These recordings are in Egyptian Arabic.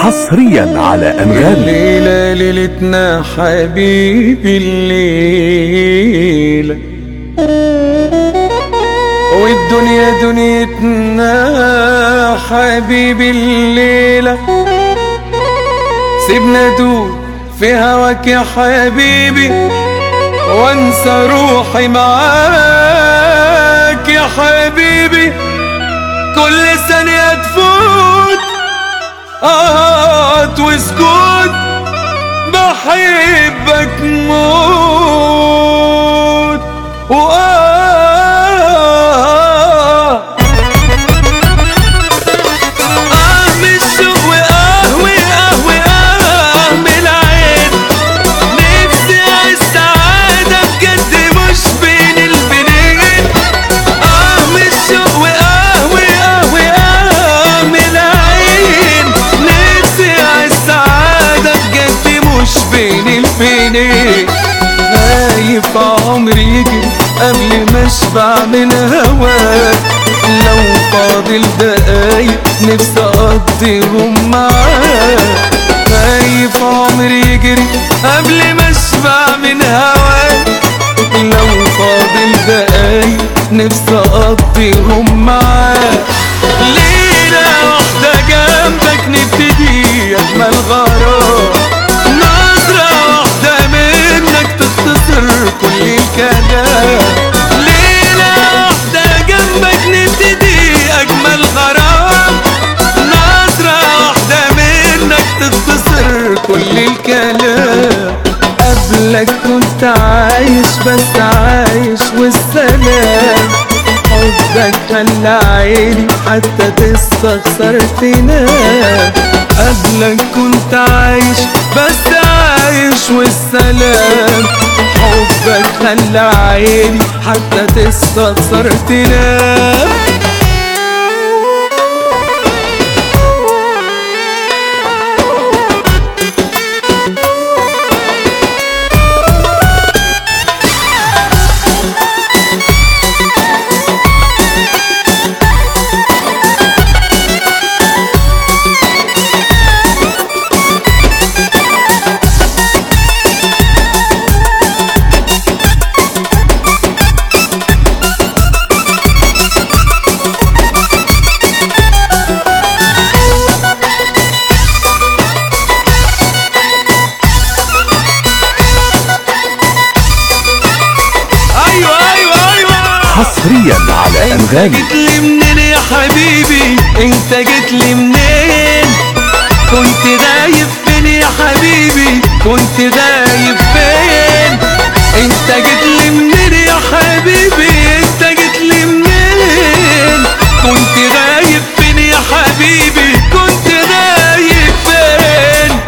حصريا على أنغامي الليلة ليلتنا حبيبي الليلة والدنيا دنيتنا حبيبي الليلة سيبنا دول في هواك يا حبيبي وانسى روحي معاك يا حبيبي كل ثانية تفوت قعد واسكت بحبك موت وآه آه من الشوق وآه وآه وآه من العين نفسي السعادة بجد مش بين البنين آه من الشوق وآه وآه وآه من العين نفسي السعادة بجد مش بين البنين خايف عمري يجري قبل ما اشبع من هواك لو فاضل دقايق نفسي اقضيهم معاك خايف عمري يجري قبل ما اشبع من هواك لو فاضل دقايق نفسي اقضيهم معاك ليلة واحدة جنبك نبتدي اجمل غرام نظرة واحدة منك تختصر كل الكلام ليلة واحدة جنبك نبتدي أجمل غرام نظرة واحدة منك تختصر كل الكلام قبلك كنت عايش بس عايش والسلام حبك خلى عيني حتى تستخسر تنام قبلك كنت عايش بس عايش والسلام حبك خلى عيني حتى تستخسر تنام ايوه ايوه ايوه حصريا على انت أنغامي جيت لي منين يا حبيبي انت جيت لي منين كنت غايب فين يا حبيبي كنت غايب فين انت جيت لي منين يا حبيبي انت جيت لي منين كنت غايب فين يا حبيبي كنت غايب فين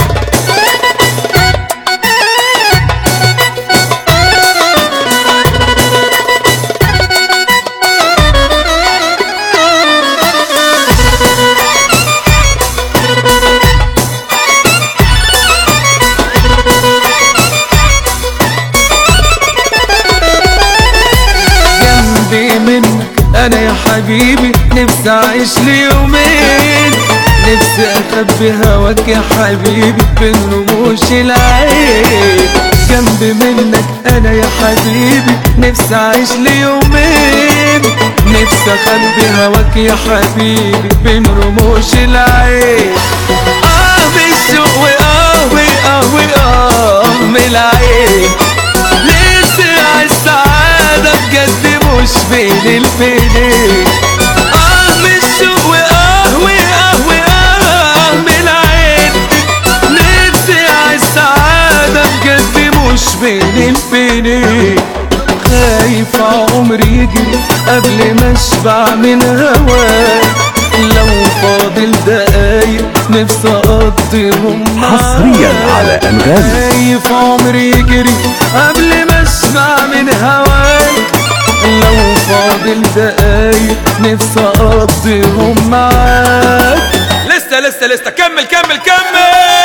جنبي منك انا يا حبيبي نفسي اعيش لي يومين نفسي اخبي هواك يا حبيبي بين رموش العين جنبي منك انا يا حبيبي نفسي اعيش لي يومين نفسي اخبي هواك يا حبيبي بين رموش العين اه بالشوق واه واه واه من العين نفسي عالسعادة بجد مش بين البنين اه من الشوق واه واه واه من العين نفسي عالسعادة بجد مش بين البنين خايف عمري يجري قبل ما اشبع من هواك لو فاضل دقايق نفسي اقضيهم معاك حصريا على أنغامي خايف عمري يجري قبل ما اسمع من هواك لو فاضل دقايق نفسي اقضيهم معاك لسه لسه لسه كمل كمل كمل